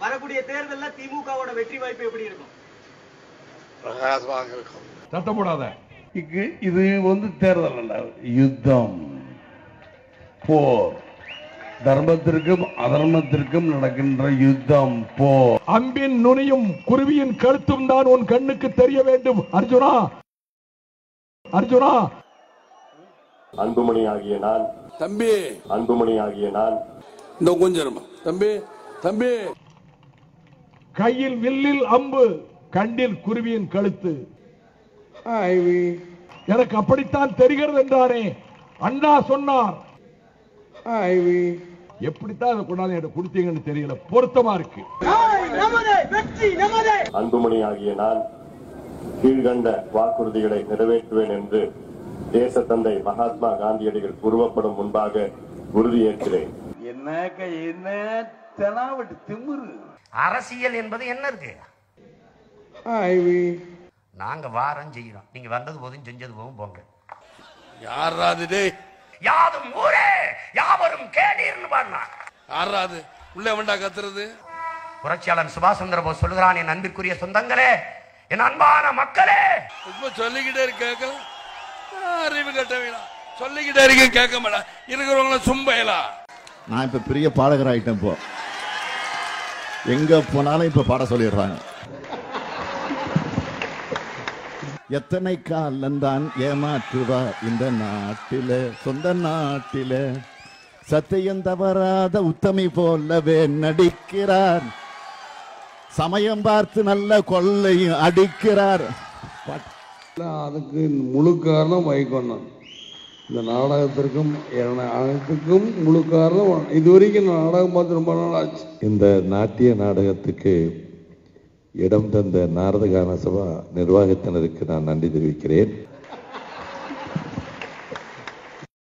வரக்கூடிய தேர்தல்ல திமுகவோட வெற்றி வாய்ப்பு எப்படி இருக்கும் பிரகாசமாக இருக்கும் சத்தம் போடாத இக்கு இது வந்து தேர்தல் அல்ல யுத்தம் போர் தர்மத்திற்கும் அதர்மத்திற்கும் நடக்கின்ற யுத்தம் போர் அம்பின் நுனியும் குருவியின் கழுத்தும் தான் உன் கண்ணுக்கு தெரிய வேண்டும் அர்ஜுனா அர்ஜுனா அன்புமணி ஆகிய நான் தம்பி அன்புமணி ஆகிய நான் இந்த கொஞ்சம் இருமா. தம்பி தம்பி கையில் வில்லில் அம்பு கண்டில் குருவியின் கழுத்து எனக்கு அப்படித்தான் தெரிகிறது என்றாரே அண்ணா சொன்னார் எப்படித்தான் அதை கொண்டாந்து எனக்கு கொடுத்தீங்கன்னு தெரியல பொருத்தமா இருக்கு அன்புமணி ஆகிய நான் கீழ்கண்ட வாக்குறுதிகளை நிறைவேற்றுவேன் என்று தேச தந்தை மகாத்மா காந்தியடிகள் உருவப்படும் முன்பாக உறுதியேற்கிறேன் என்னக்க என்ன தெனாவட்டு திமிரு அரசியல் என்பது என்ன இருக்கு நாங்க வாரம் செய்யறோம் நீங்க வந்தது போதும் செஞ்சது போதும் போங்க யாராது டேய் யாதும் ஊரே யாவரும் கேளீர்னு பாடினா யாராது உள்ள வேண்டா கத்துறது புரட்சியாளன் சுபாஷ் சந்திர போஸ் சொல்லுகிறான் என் அன்பிற்குரிய சொந்தங்களே என் அன்பான மக்களே இப்ப சொல்லிக்கிட்டே இருக்க கேட்கலாம் அறிவு கட்ட வேணாம் சொல்லிக்கிட்டே இருக்க கேட்க மாட்டா இருக்கிறவங்கள சும்பையலா நான் இப்ப பெரிய பாடகர் ஆயிட்டேன் இப்போ எங்க போனாலும் இப்ப பாட சொல்லிடுறாங்க எத்தனை காலந்தான் ஏமாற்றுவா இந்த நாட்டில சொந்த நாட்டில சத்தியம் தவறாத உத்தமி போலவே நடிக்கிறார் சமயம் பார்த்து நல்ல கொள்ளையும் அடிக்கிறார் அதுக்கு முழு காரணம் வைகொண்டான் இந்த நாடகத்திற்கும் என்ன- அனைத்துக்கும் முழு காரணம் இதுவரைக்கும் நான் நாடகம் பார்த்து ரொம்ப நாள் ஆச்சு இந்த நாட்டிய நாடகத்துக்கு இடம் தந்த நாரத கான சபா நிர்வாகத்தினருக்கு நான் நன்றி தெரிவிக்கிறேன்